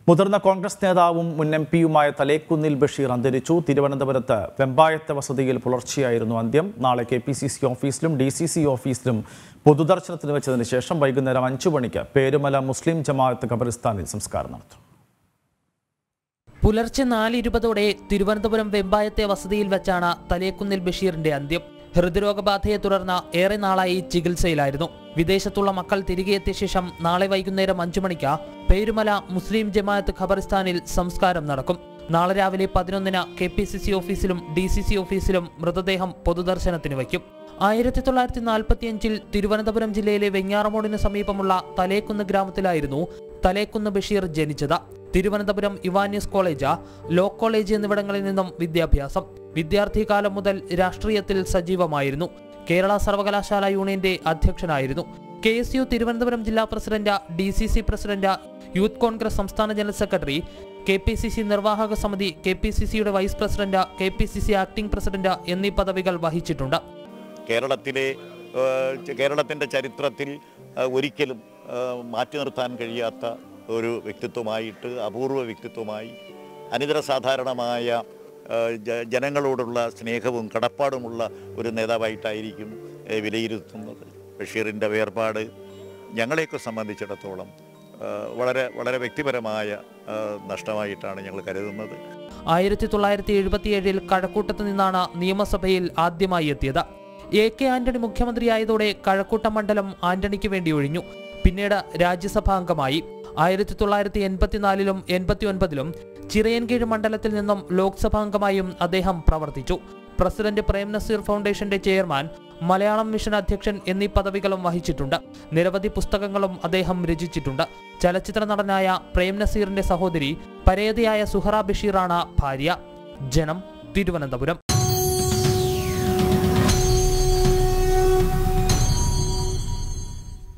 മുതിർന്ന കോൺഗ്രസ് നേതാവും മുൻ എം പിയുമായ തലേക്കുന്നിൽ ബഷീർ അന്തരിച്ചു തിരുവനന്തപുരത്ത് വെമ്പായത്തെ വസതിയിൽ പുലർച്ചെയായിരുന്നു അന്ത്യം നാളെ കെ പി സി സി ഓഫീസിലും ഡി സി സി ഓഫീസിലും പൊതുദർശനത്തിന് വെച്ചതിന് ശേഷം വൈകുന്നേരം അഞ്ചു മണിക്ക് പേരുമല മുസ്ലിം ജമാഅത്ത് ഖബറിസ്ഥാനിൽ സംസ്കാരം നടത്തും പുലർച്ചെ നാല് ഇരുപതോടെ തിരുവനന്തപുരം വെമ്പായത്തെ വസതിയിൽ വെച്ചാണ് തലേക്കുന്നിൽ ബഷീറിന്റെ അന്ത്യം ഹൃദ്രോഗബാധയെ തുടർന്ന് ഏറെ നാളായി ചികിത്സയിലായിരുന്നു വിദേശത്തുള്ള മക്കൾ തിരികെ എത്തിയ ശേഷം നാളെ വൈകുന്നേരം അഞ്ചു മണിക്ക് പേരുമല മുസ്ലിം ജമാഅത്ത് ഖബറിസ്ഥാനിൽ സംസ്കാരം നടക്കും നാളെ രാവിലെ പതിനൊന്നിന് കെ പി സി സി ഓഫീസിലും ഡി സി സി ഓഫീസിലും മൃതദേഹം പൊതുദർശനത്തിന് വയ്ക്കും ആയിരത്തി തൊള്ളായിരത്തി നാൽപ്പത്തിയഞ്ചിൽ തിരുവനന്തപുരം ജില്ലയിലെ വെഞ്ഞാറമൂടിന് സമീപമുള്ള തലേക്കുന്ന് ഗ്രാമത്തിലായിരുന്നു തലേക്കുന്ന് ബഷീർ ജനിച്ചത് Thiruvananthapuram Ivanios college law college എന്നിവിടങ്ങളിൽ നിന്നും വിദ്യാഭ്യാസം വിദ്യാർത്ഥികാലം മുതൽ രാഷ്ട്രീയത്തിൽ സജീവമായിരുന്നു കേരള സർവകലാശാല യൂണിയന്റെ അധ്യക്ഷനായിരുന്നു കെ എസ് യു തിരുവനന്തപുരം ജില്ലാ president D C C president youth Congress സംസ്ഥാന general secretary K P C C നിർവാഹക സമിതി കെ പി സി സിയുടെ vice president K P C C acting president എന്നീ പദവികൾ വഹിച്ചിട്ടുണ്ട് കേരളത്തിലെ ഏഹ്, കേരളത്തിൻ്റെ ചരിത്രത്തിൽ ഏഹ്, ഒരിക്കലും ഏഹ്, മാറ്റി നിർത്താൻ കഴിയാത്ത ഒരു വ്യക്തിത്വമായിട്ട് അപൂർവ വ്യക്തിത്വമായി അനിതര സാധാരണമായ ഏഹ്, ജ- ജനങ്ങളോടുള്ള സ്നേഹവും കടപ്പാടുമുള്ള ഒരു നേതാവായിട്ടായിരിക്കും ഏഹ്, വിലയിരുത്തുന്നത് ബഷീറിൻ്റെ വേർപാട് ഞങ്ങളെയൊക്കെ സംബന്ധിച്ചിടത്തോളം ഏഹ്, വളരെ വളരെ വ്യക്തിപരമായ ഏഹ്, നഷ്ടമായിട്ടാണ് ഞങ്ങൾ കരുതുന്നത് ആയിരത്തി തൊള്ളായിരത്തി എഴുപത്തിയേഴിൽ കഴക്കൂട്ടത്ത് നിന്നാണ് നിയമസഭയിൽ ആദ്യമായി എത്തിയത് എ കെ ആന്റണി മുഖ്യമന്ത്രിയായതോടെ കഴക്കൂട്ടം മണ്ഡലം ആന്റണിക്ക് വേണ്ടി ഒഴിഞ്ഞു പിന്നീട് രാജ്യസഭാ അംഗമായി ആയിരത്തി തൊള്ളായിരത്തി എൺപത്തിനാലിലും എൺപത്തി ഒൻപതിലും ചിറയൻകീഴ് മണ്ഡലത്തിൽ നിന്നും ലോക്സഭാ അംഗമായും അദ്ദേഹം പ്രവർത്തിച്ചു പ്രസിഡന്റ് പ്രേം നസീർ ഫൗണ്ടേഷന്റെ ചെയർമാൻ മലയാളം മിഷൻ അധ്യക്ഷൻ എന്നീ പദവികളും വഹിച്ചിട്ടുണ്ട് നിരവധി പുസ്തകങ്ങളും അദ്ദേഹം രചിച്ചിട്ടുണ്ട് ചലച്ചിത്ര നടനായ പ്രേം നസീറിന്റെ സഹോദരി പരേതയായ സുഹറ ബഷീറാണ് ഭാര്യ ജനം തിരുവനന്തപുരം